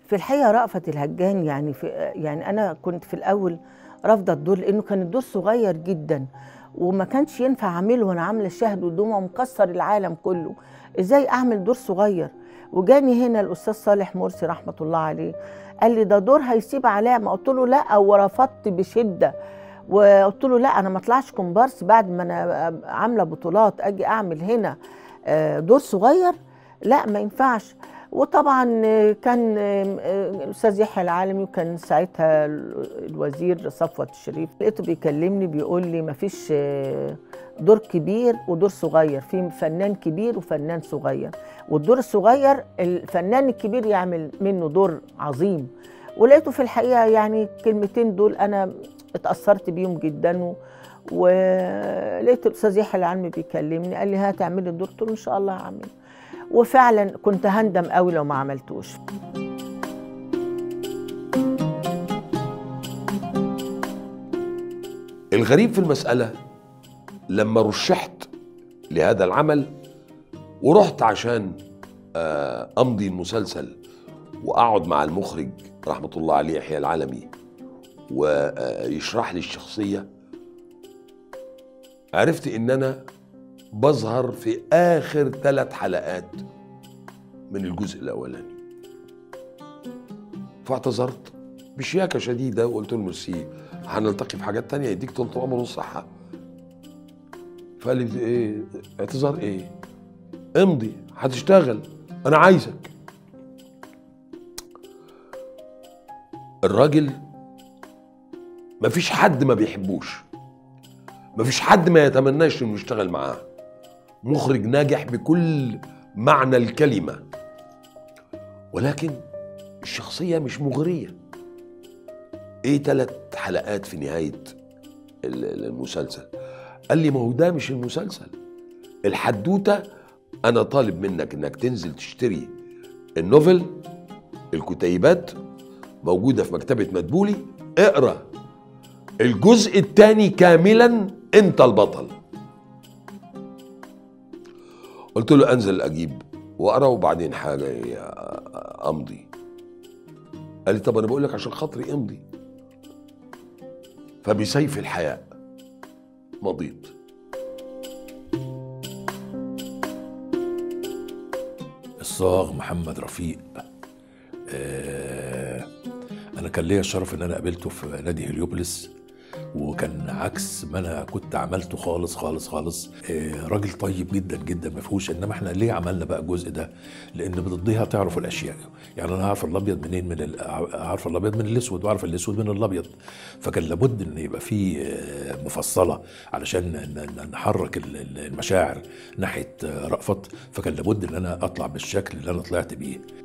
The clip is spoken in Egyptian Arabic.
في الحقيقه رأفت الهجان يعني في يعني انا كنت في الاول رافضه الدور لانه كان الدور صغير جدا وما كانش ينفع اعمله وانا عامله الشهد والدموع ومكسر العالم كله ازاي اعمل دور صغير وجاني هنا الاستاذ صالح مرسي رحمه الله عليه قال لي ده دور هيسيب علامه قلت له لا ورفضت بشده وقلت له لا انا ما اطلعش كومبارس بعد ما انا عامله بطولات اجي اعمل هنا آه، دور صغير لا ما ينفعش وطبعا آه، كان آه، آه، الاستاذ يحيى العالمي وكان ساعتها ال- الوزير صفوت الشريف لقيته بيكلمني بيقول لي ما فيش دور كبير ودور صغير في فنان كبير وفنان صغير والدور الصغير الفنان الكبير يعمل منه دور عظيم ولقيته في الحقيقه يعني الكلمتين دول انا اتاثرت بيهم جدا و... ولقيت الاستاذ يحيى العلمي بيكلمني قال لي هتعملي الدور قلت له ان شاء الله هعمله وفعلا كنت هندم قوي لو ما عملتوش الغريب في المسألة لما رشحت لهذا العمل ورحت عشان آه، أمضي المسلسل وأقعد مع المخرج رحمة الله عليه يحيى العالمي ويشرح لي الشخصية عرفت إن أنا بظهر في آخر ثلاث حلقات من الجزء الأولاني فاعتذرت بشياكة شديدة وقلت له ميرسي هنلتقي في حاجات تانية يديك طول العمر والصحة فقال لي ايه اعتذار ايه امضي هتشتغل انا عايزك الراجل مفيش حد ما بيحبوش مفيش حد ما يتمناش انه يشتغل معاه مخرج ناجح بكل معنى الكلمة ولكن الشخصية مش مغرية ايه ثلاث حلقات في نهاية ال- ال- المسلسل قال لي ما هو ده مش المسلسل الحدوتة انا طالب منك انك تنزل تشتري النوفل الكتيبات موجودة في مكتبة مدبولي اقرا الجزء الثاني كاملا انت البطل قلت له انزل اجيب واقرا وبعدين حاجه امضي قال لي طب انا بقول لك عشان خاطري امضي فبسيف الحياء مضيت الصاغ محمد رفيق آه انا كان ليا الشرف ان انا قابلته في نادي هليوبوليس وكان عكس ما انا كنت عملته خالص خالص خالص آه راجل طيب جدا جدا ما فيهوش انما احنا ليه عملنا بقى الجزء ده لان بتضيها تعرف الاشياء يعني انا اعرف الابيض منين من ال- اعرف الابيض من الاسود واعرف الاسود من الابيض فكان لابد ان يبقى في آه، مفصله علشان ن- ن- نحرك ال- ال- المشاعر ناحيه آه، رأفت فكان لابد ان انا اطلع بالشكل اللي انا طلعت بيه